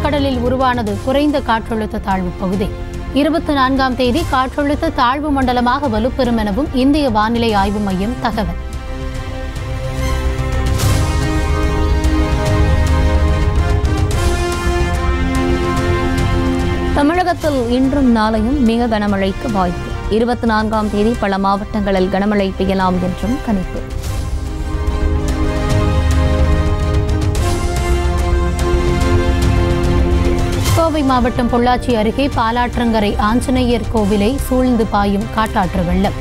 வங்கக்கடலில் உருவானது குறைந்த காற்றழுத்த தாழ்வு பகுதி இருபத்தி நான்காம் தேதி காற்றழுத்த தாழ்வு மண்டலமாக வலுப்பெறும் எனவும் இந்திய வானிலை ஆய்வு மையம் தகவல் தமிழகத்தில் இன்றும் நாளையும் மிக கனமழைக்கு வாய்ப்பு இருபத்தி நான்காம் தேதி பல மாவட்டங்களில் கனமழை பெய்யலாம் என்றும் கணிப்பு கோவை மாவட்டம் பொள்ளாச்சி அருகே பாலாற்றங்கரை ஆஞ்சநேயர் கோவிலை சூழ்ந்து பாயும் காட்டாற்று வெள்ளம்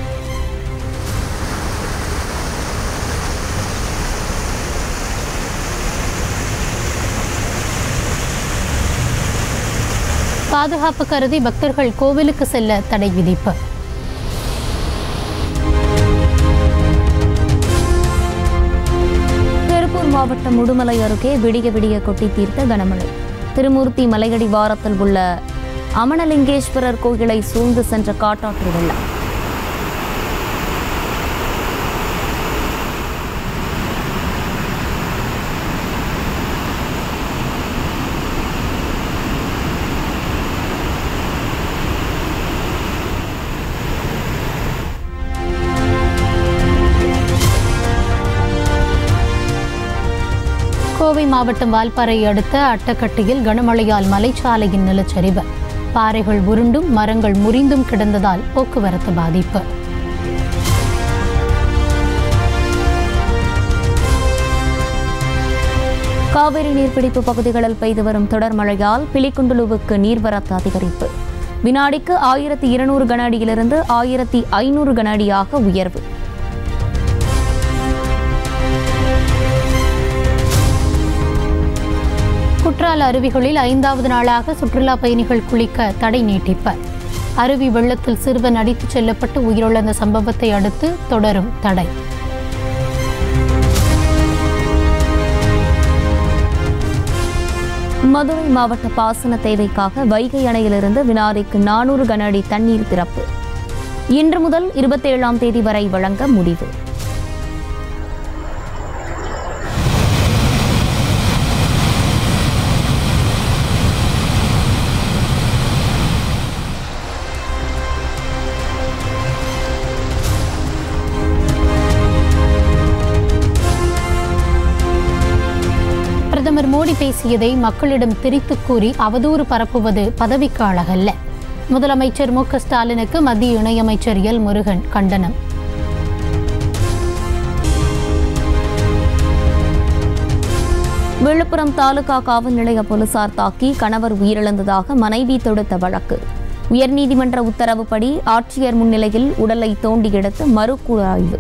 பாதுகாப்பு கருதி பக்தர்கள் கோவிலுக்கு செல்ல தடை விதிப்பு திருப்பூர் மாவட்டம் உடுமலை அருகே விடிய விடிய கொட்டி தீர்த்த கனமழை திருமூர்த்தி மலையடி வாரத்தில் உள்ள அமனலிங்கேஸ்வரர் கோயிலை சூழ்ந்து சென்ற காட்டாற்று வெள்ளம் கோவை மாவட்டம் வால்பாறை அடுத்த அட்டக்கட்டியில் கனமழையால் மலைச்சாலையின் நிலச்சரிவு பாறைகள் உருண்டும் மரங்கள் முறிந்தும் கிடந்ததால் போக்குவரத்து பாதிப்பு காவிரி நீர்பிடிப்பு பகுதிகளில் பெய்து வரும் தொடர் மழையால் பிலிகுண்டுலுவுக்கு நீர்வரத்து அதிகரிப்பு வினாடிக்கு ஆயிரத்தி இருநூறு கன அடியிலிருந்து ஆயிரத்தி ஐநூறு கன அடியாக உயர்வு குற்றால அருவிகளில் ஐந்தாவது நாளாக சுற்றுலா பயணிகள் குளிக்க தடை நீட்டிப்பு அருவி வெள்ளத்தில் சிறுவன் அடித்துச் செல்லப்பட்டு உயிரிழந்த சம்பவத்தை அடுத்து தொடரும் தடை மதுரை மாவட்ட பாசன தேவைக்காக வைகை அணையிலிருந்து வினாடிக்கு நானூறு கன அடி தண்ணீர் திறப்பு இன்று முதல் இருபத்தேழாம் தேதி வரை வழங்க முடிவு பிரதமர் மோடி பேசியதை மக்களிடம் திரித்துக் கூறி அவதூறு பரப்புவது பதவிக்கு அழகல்ல முதலமைச்சர் மு க ஸ்டாலினுக்கு மத்திய இணையமைச்சர் எல் முருகன் கண்டனம் விழுப்புரம் தாலுகா காவல் நிலைய போலீசார் தாக்கி கணவர் உயிரிழந்ததாக மனைவி தொடுத்த வழக்கு உயர்நீதிமன்ற உத்தரவுப்படி ஆட்சியர் முன்னிலையில் உடலை தோண்டி எடுத்து மறுகூராய்வு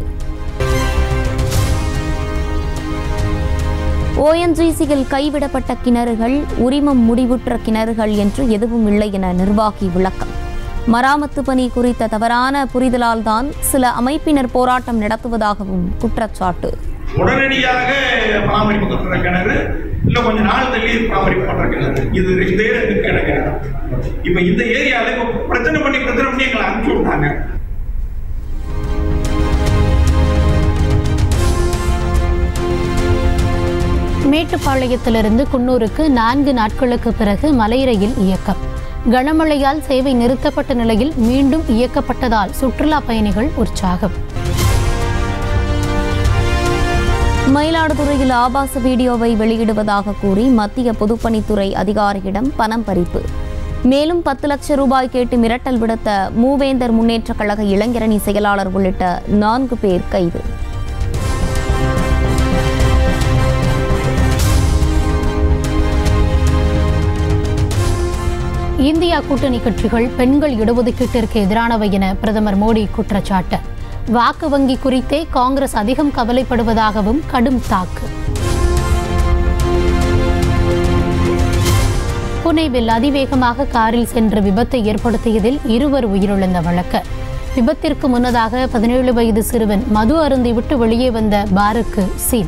ஓஎன்ஜிசியில் கைவிடப்பட்ட கிணறுகள் உரிமம் முடிவுற்ற கிணறுகள் என்று எதுவும் இல்லை என நிர்வாகி விளக்கம் மராமத்து பணி குறித்த தவறான புரிதலால் தான் சில அமைப்பினர் போராட்டம் நடத்துவதாகவும் குற்றச்சாட்டு உடனடியாக பராமரிப்பு கட்டுற கிணறு இல்ல கொஞ்ச நாள் தள்ளி பராமரிப்பு பண்ற கிணறு இது ரெண்டே ரெண்டு கிணறு இப்ப இந்த ஏரியால இப்ப பிரச்சனை பண்ணி பிரச்சனை பண்ணி எங்களை அனுப்பிச்சு விட்டாங்க மேட்டுப்பாளையத்திலிருந்து குன்னூருக்கு நான்கு நாட்களுக்கு பிறகு மலை ரயில் இயக்கம் கனமழையால் சேவை நிறுத்தப்பட்ட நிலையில் மீண்டும் இயக்கப்பட்டதால் சுற்றுலா பயணிகள் உற்சாகம் மயிலாடுதுறையில் ஆபாச வீடியோவை வெளியிடுவதாக கூறி மத்திய பொதுப்பணித்துறை அதிகாரியிடம் பணம் பறிப்பு மேலும் பத்து லட்சம் ரூபாய் கேட்டு மிரட்டல் விடுத்த மூவேந்தர் முன்னேற்றக் கழக இளைஞரணி செயலாளர் உள்ளிட்ட நான்கு பேர் கைது இந்தியா கூட்டணி கட்சிகள் பெண்கள் இடஒதுக்கீட்டிற்கு எதிரானவை என பிரதமர் மோடி குற்றச்சாட்டு வாக்கு வங்கி குறித்தே காங்கிரஸ் அதிகம் கவலைப்படுவதாகவும் கடும் தாக்கு புனேவில் அதிவேகமாக காரில் சென்று விபத்தை ஏற்படுத்தியதில் இருவர் உயிரிழந்த வழக்கு விபத்திற்கு முன்னதாக பதினேழு வயது சிறுவன் மது அருந்திவிட்டு வெளியே வந்த பாருக்கு சீல்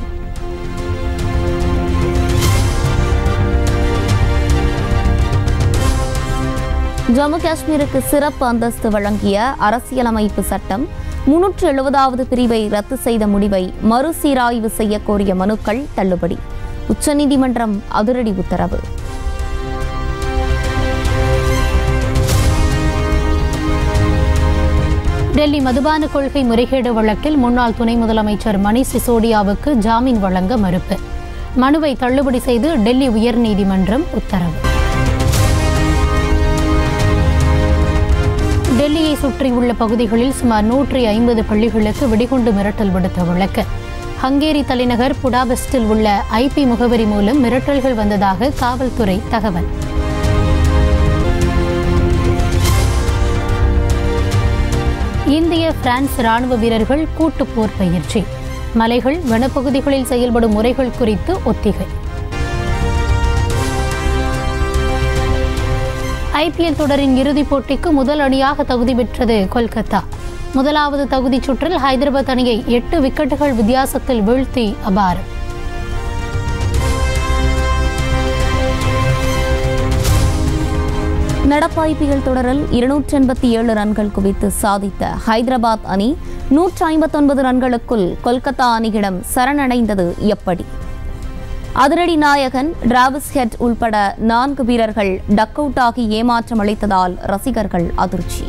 ஜம்மு காஷ்மீருக்கு சிறப்பு அந்தஸ்து வழங்கிய அரசியலமைப்பு சட்டம் முன்னூற்று எழுபதாவது பிரிவை ரத்து செய்த முடிவை மறுசீராய்வு செய்ய கோரிய மனுக்கள் தள்ளுபடி உச்சநீதிமன்றம் அதிரடி உத்தரவு டெல்லி மதுபான கொள்கை முறைகேடு வழக்கில் முன்னாள் துணை முதலமைச்சர் மணிஷ் சிசோடியாவுக்கு ஜாமீன் வழங்க மறுப்பு மனுவை தள்ளுபடி செய்து டெல்லி உயர்நீதிமன்றம் உத்தரவு டெல்லியை சுற்றியுள்ள பகுதிகளில் சுமார் நூற்றி ஐம்பது பள்ளிகளுக்கு வெடிகுண்டு மிரட்டல் விடுத்த வழக்கு ஹங்கேரி தலைநகர் புடாபெஸ்டில் உள்ள ஐபி முகவரி மூலம் மிரட்டல்கள் வந்ததாக காவல்துறை தகவல் இந்திய பிரான்ஸ் ராணுவ வீரர்கள் கூட்டுப் போர் பயிற்சி மலைகள் வனப்பகுதிகளில் செயல்படும் முறைகள் குறித்து ஒத்திகை ஐபிஎல் தொடரின் இறுதிப் போட்டிக்கு முதல் அணியாக தகுதி பெற்றது கொல்கத்தா முதலாவது தகுதிச் சுற்றில் ஹைதராபாத் அணியை எட்டு விக்கெட்டுகள் வித்தியாசத்தில் வீழ்த்தி அபாரம் நடப்பு ஐபிஎல் தொடரில் இருநூற்றி எண்பத்தி ஏழு ரன்கள் குவித்து சாதித்த ஹைதராபாத் அணி நூற்றி ஐம்பத்தொன்பது ரன்களுக்குள் கொல்கத்தா அணியிடம் சரணடைந்தது எப்படி அதிரடி நாயகன் டிராவிஸ் ஹெட் உள்பட நான்கு வீரர்கள் டக் அவுட் ஆகி ஏமாற்றம் அளித்ததால் ரசிகர்கள் அதிர்ச்சி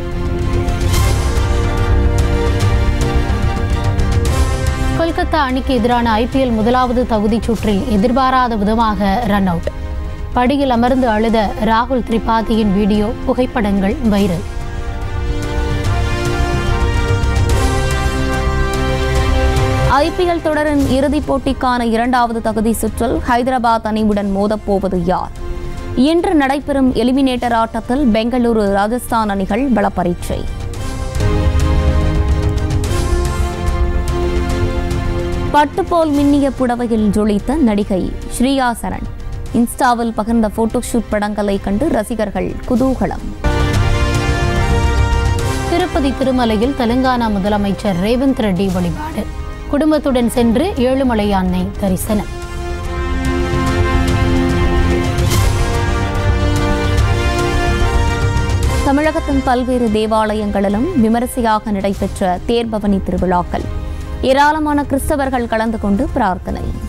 கொல்கத்தா அணிக்கு எதிரான ஐபிஎல் முதலாவது தகுதிச் சுற்றில் எதிர்பாராத விதமாக ரன் அவுட் படியில் அமர்ந்து அழுத ராகுல் திரிபாதியின் வீடியோ புகைப்படங்கள் வைரல் ஐபிஎல் தொடரின் இறுதிப் போட்டிக்கான இரண்டாவது தகுதி சுற்றில் ஹைதராபாத் அணியுடன் மோதப்போவது யார் இன்று நடைபெறும் எலிமினேட்டர் ஆட்டத்தில் பெங்களூரு ராஜஸ்தான் அணிகள் பலப்பரீட்சை பட்டுப்போல் மின்னிய புடவையில் ஜொலித்த நடிகை ஸ்ரீயா சரண் இன்ஸ்டாவில் பகிர்ந்த போட்டோஷூட் படங்களை கண்டு ரசிகர்கள் குதூகலம் திருப்பதி திருமலையில் தெலுங்கானா முதலமைச்சர் ரேவந்த் ரெட்டி வழிபாடு குடும்பத்துடன் சென்று ஏழுமலையானை தரிசனம் தமிழகத்தின் பல்வேறு தேவாலயங்களிலும் விமரிசையாக நடைபெற்ற தேர்பவனி திருவிழாக்கள் ஏராளமான கிறிஸ்தவர்கள் கலந்து கொண்டு பிரார்த்தனை